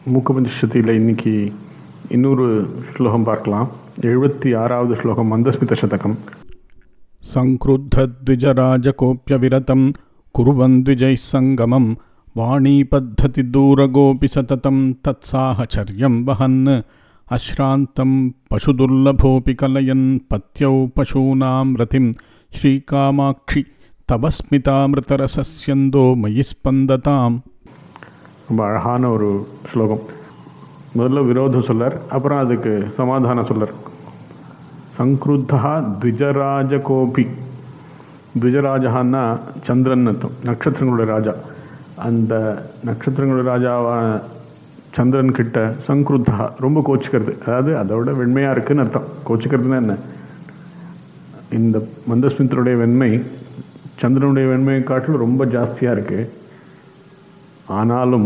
மூக்கபஞ்சத்தில் இன்னைக்கு இன்னொரு ஸ்லோகம் பார்க்கலாம் எழுபத்தி ஆறாவது ஸ்லோகம் மந்தஸ்மித சதகம் सङ्क्रुद्धद्विजराजकोऽप्यविरतं कुर्वन् द्विजैः सङ्गमं वाणीपद्धतिदूरगोऽपि सततं तत्साहचर्यं वहन् अश्रान्तं पशुदुर्लभोऽपि कलयन् पत्यौ पशूनां रतिं श्रीकामाक्षि तव स्मितामृतरसस्यन्दो मयि स्पन्दताम् ரொம்ப அழகான ஒரு ஸ்லோகம் முதல்ல விரோதம் சொல்லர் அப்புறம் அதுக்கு சமாதானம் சொல்லர் சங்க்ருத்தா த்விஜராஜ கோபி த்விஜராஜான்னா சந்திரன் அர்த்தம் நட்சத்திரங்களோட ராஜா அந்த நட்சத்திரங்களோட ராஜாவான சந்திரன் கிட்ட சங்க்ருத்தா ரொம்ப கோச்சிக்கிறது அதாவது அதோட வெண்மையாக இருக்குன்னு அர்த்தம் கோச்சிக்கிறதுனா என்ன இந்த மந்தஸ்மித்தருடைய வெண்மை சந்திரனுடைய வெண்மையை காட்டிலும் ரொம்ப ஜாஸ்தியாக இருக்குது ஆனாலும்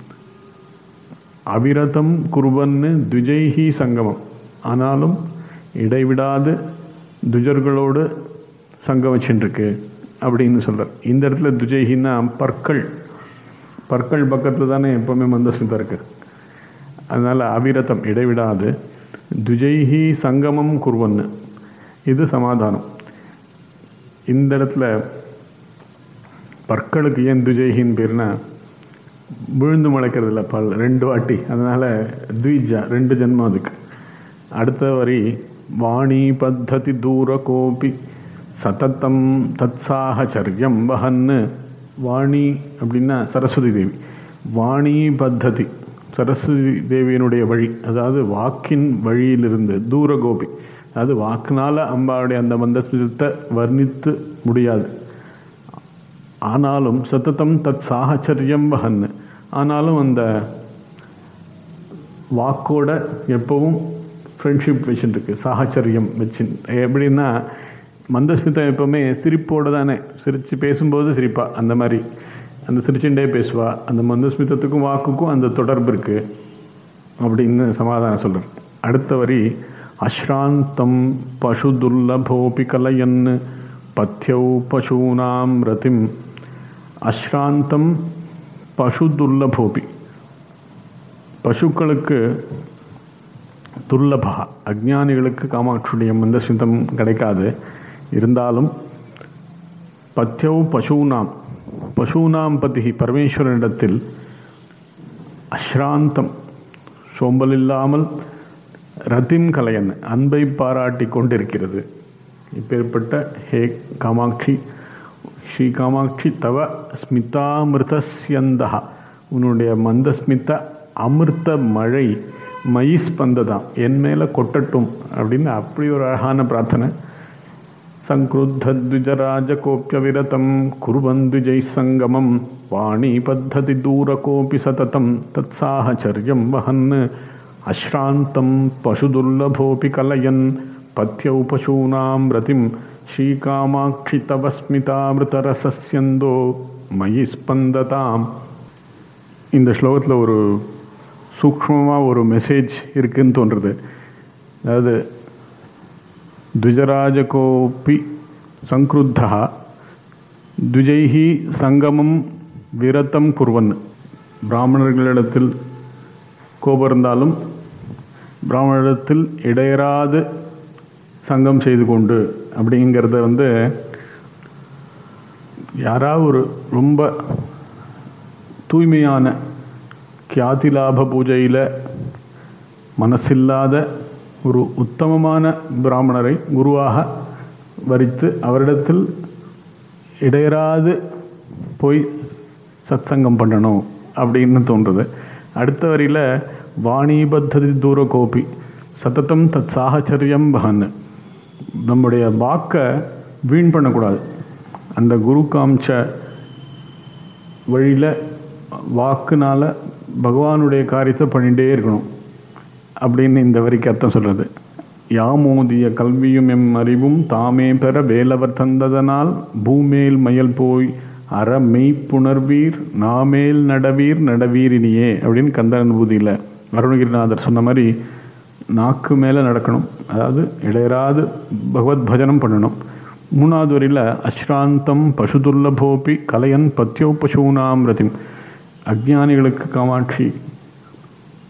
அவிரதம் குருவன்னு த்விஜைஹி சங்கமம் ஆனாலும் இடைவிடாது துஜர்களோடு சங்கமிச்சுருக்கு அப்படின்னு சொல்கிறார் இந்த இடத்துல துஜைஹின்னா பற்கள் பற்கள் பக்கத்தில் தானே எப்போவுமே மந்தஸ்மிதம் இருக்குது அதனால் அவிரதம் இடைவிடாது துஜைஹி சங்கமம் குருவன்னு இது சமாதானம் இந்த இடத்துல பற்களுக்கு ஏன் துஜைஹின்னு பேர்னா விழுந்து முளைக்கிறது இல்லை பல் ரெண்டு வாட்டி அதனால் த்விஜா ரெண்டு ஜென்மம் அதுக்கு அடுத்த வரி வாணி பத்ததி தூர கோபி சதத்தம் தத்சாகச்சரியம் வஹன்னு வாணி அப்படின்னா சரஸ்வதி தேவி வாணி பத்ததி சரஸ்வதி தேவியினுடைய வழி அதாவது வாக்கின் வழியிலிருந்து தூர கோபி அதாவது வாக்கினால் அம்பாவுடைய அந்த மந்தத்தை வர்ணித்து முடியாது ஆனாலும் சத்தத்தம் தத் சாகச்சரியம் வகன்னு ஆனாலும் அந்த வாக்கோட எப்பவும் ஃப்ரெண்ட்ஷிப் வச்சுருக்கு சாகச்சரியம் வச்சு எப்படின்னா மந்தஸ்மிதம் எப்பவுமே சிரிப்போடு தானே சிரித்து பேசும்போது சிரிப்பா அந்த மாதிரி அந்த சிரிச்சுட்டே பேசுவா அந்த மந்தஸ்மிதத்துக்கும் வாக்குக்கும் அந்த தொடர்பு இருக்குது அப்படின்னு சமாதானம் சொல்கிறார் அடுத்த வரி அஸ்ராந்தம் பசு துர்லபோபி கலையன்னு பத்யௌ பசூனாம் ரதிம் அஸ்ராந்தம் பசு துர்லபோபி பசுக்களுக்கு துர்லபா அஜ்ஞானிகளுக்கு காமாட்சியுடைய மந்தஸ்மிதம் கிடைக்காது இருந்தாலும் பத்யௌ பசூனாம் பசூனாம் பதி பரமேஸ்வரனிடத்தில் அஸ்ராந்தம் சோம்பல் இல்லாமல் ரத்திம் கலையன் அன்பை பாராட்டி கொண்டிருக்கிறது இப்பேற்பட்ட ஹே காமாட்சி ஸ்ரீ காமாட்சி தவ ஸ்மிதாமிருதஸ்யந்தா உன்னுடைய மந்தஸ்மித அமிர்த மழை மயி ஸ்பந்ததாம் என் மேலே கொட்டட்டும் அப்படின்னு அப்படி ஒரு அழகான பிரார்த்தனை சங்கிருத்தத்விஜராஜகோப்பியவிரதம் குர்வந்த்விஜை சங்கமம் வாணி பத்ததி தூரகோபி சததம் தத் சாஹச்சரியம் வஹன் அஸ்ராந்தம் பசுதுர்லபோபி கலயன் பத்யௌ பசூனாம் ரதிம் ஸ்ரீகாமாட்சி தவ ஸ்மிதாமிருதரசஸ்யந்தோ மயி ஸ்பந்ததாம் இந்த ஸ்லோகத்தில் ஒரு சூக்மமாக ஒரு மெசேஜ் இருக்குன்னு தோன்றுறது அதாவது द्विजराजकोऽपि सङ्क्रुद्धः द्विजैः சங்கமம் விரதம் குர்வன் பிராமணர்களிடத்தில் கோபம் இருந்தாலும் பிராமணரிடத்தில் இடையராது சங்கம் செய்து கொண்டு அப்படிங்கிறத வந்து யாராவது ஒரு ரொம்ப தூய்மையான கியாதி லாப பூஜையில் மனசில்லாத ஒரு உத்தமமான பிராமணரை குருவாக வரித்து அவரிடத்தில் இடையராது போய் சத்சங்கம் பண்ணணும் அப்படின்னு தோன்றுது அடுத்த வரியில் வாணிபத்ததி தூர கோபி சத்தத்தம் தத் சாகச்சரியம் பகன்னு நம்முடைய வாக்கை வீண் பண்ணக்கூடாது அந்த குரு காமிச்ச வழியில் வாக்குனால பகவானுடைய காரியத்தை பண்ணிகிட்டே இருக்கணும் அப்படின்னு இந்த வரிக்கு அர்த்தம் சொல்கிறது யாமோதிய கல்வியும் எம் அறிவும் தாமே பெற வேலவர் தந்ததனால் பூமேல் மயல் போய் அற மெய்ப்புணர்வீர் நாமேல் நடவீர் நடவீரினியே அப்படின்னு கந்த அனுபூதியில் அருணகிரிநாதர் சொன்ன மாதிரி நாக்கு மேலே நடக்கணும் அதாவது இடையராது பகவத் பஜனம் பண்ணணும் மூணாவது வரியில் அஸ்ராந்தம் பசுதுர்லபோபி கலையன் பத்யோ பசூனாம் ரதிம் அஜ்ஞானிகளுக்கு காமாட்சி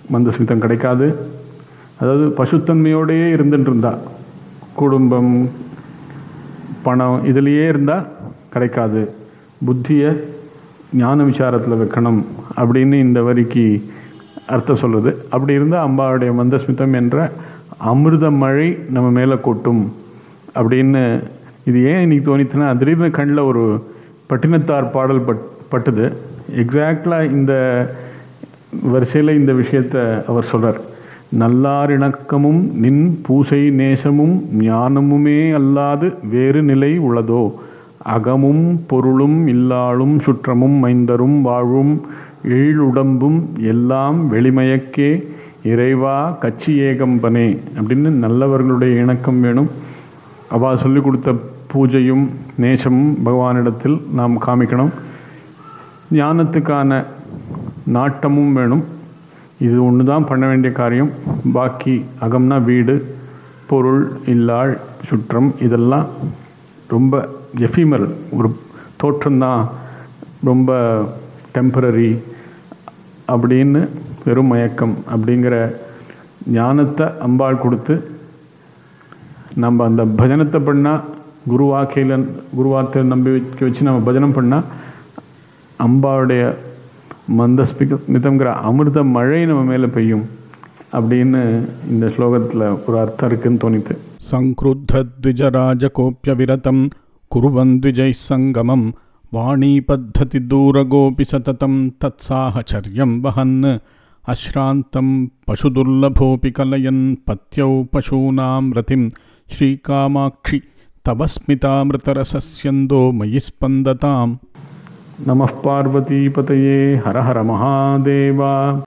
மந்தஸ்மிதம் கிடைக்காது அதாவது பசுத்தன்மையோடையே இருந்துட்டு இருந்தா குடும்பம் பணம் இதுலேயே இருந்தால் கிடைக்காது புத்தியை ஞான விசாரத்தில் வைக்கணும் அப்படின்னு இந்த வரிக்கு அர்த்தம் சொல்லுது அப்படி இருந்தால் அம்பாவுடைய மந்தஸ்மிதம் என்ற அமிர்த மழை நம்ம மேலே கொட்டும் அப்படின்னு இது ஏன் இன்னைக்கு தோணித்துன்னா திடீர்னு கண்ணில் ஒரு பட்டினத்தார் பாடல் பட் பட்டுது எக்ஸாக்டாக இந்த வரிசையில் இந்த விஷயத்தை அவர் சொல்றார் நல்லார் இணக்கமும் நின் பூசை நேசமும் ஞானமுமே அல்லாது வேறு நிலை உள்ளதோ அகமும் பொருளும் இல்லாளும் சுற்றமும் மைந்தரும் வாழும் எழிலுடம்பும் எல்லாம் வெளிமயக்கே இறைவா கச்சி ஏகம்பனே அப்படின்னு நல்லவர்களுடைய இணக்கம் வேணும் அவா சொல்லிக் கொடுத்த பூஜையும் நேசமும் பகவானிடத்தில் நாம் காமிக்கணும் ஞானத்துக்கான நாட்டமும் வேணும் இது ஒன்று தான் பண்ண வேண்டிய காரியம் பாக்கி அகம்னா வீடு பொருள் இல்லாள் சுற்றம் இதெல்லாம் ரொம்ப எஃபிமர் ஒரு தோற்றம்தான் ரொம்ப டெம்பரரி அப்படின்னு வெறும் மயக்கம் அப்படிங்கிற ஞானத்தை அம்பாள் கொடுத்து நம்ம அந்த பஜனத்தை பண்ணால் குருவாக்கையில் குருவார்த்தை நம்பி வச்சு வச்சு நம்ம பஜனம் பண்ணால் அம்பாவுடைய மந்தஸ்மிதங்கிற அமிர்த மழை நம்ம மேலே பெய்யும் அப்படின்னு இந்த ஸ்லோகத்தில் ஒரு அர்த்தம் இருக்குன்னு தோணித்து सङ्क्रुद्धद्विजराजकोऽप्यविरतं कुर्वन् द्विजैः सङ्गमं वाणीपद्धतिदूरगोऽपि सततं तत्साहचर्यं वहन् अश्रान्तं पशुदुर्लभोऽपि कलयन् पत्यौ पशूनां रतिं श्रीकामाक्षि तव स्मितामृतरसस्यन्दो मयि स्पन्दताम् நமः பார்வதிபதையே ஹர ஹர மகாதேவா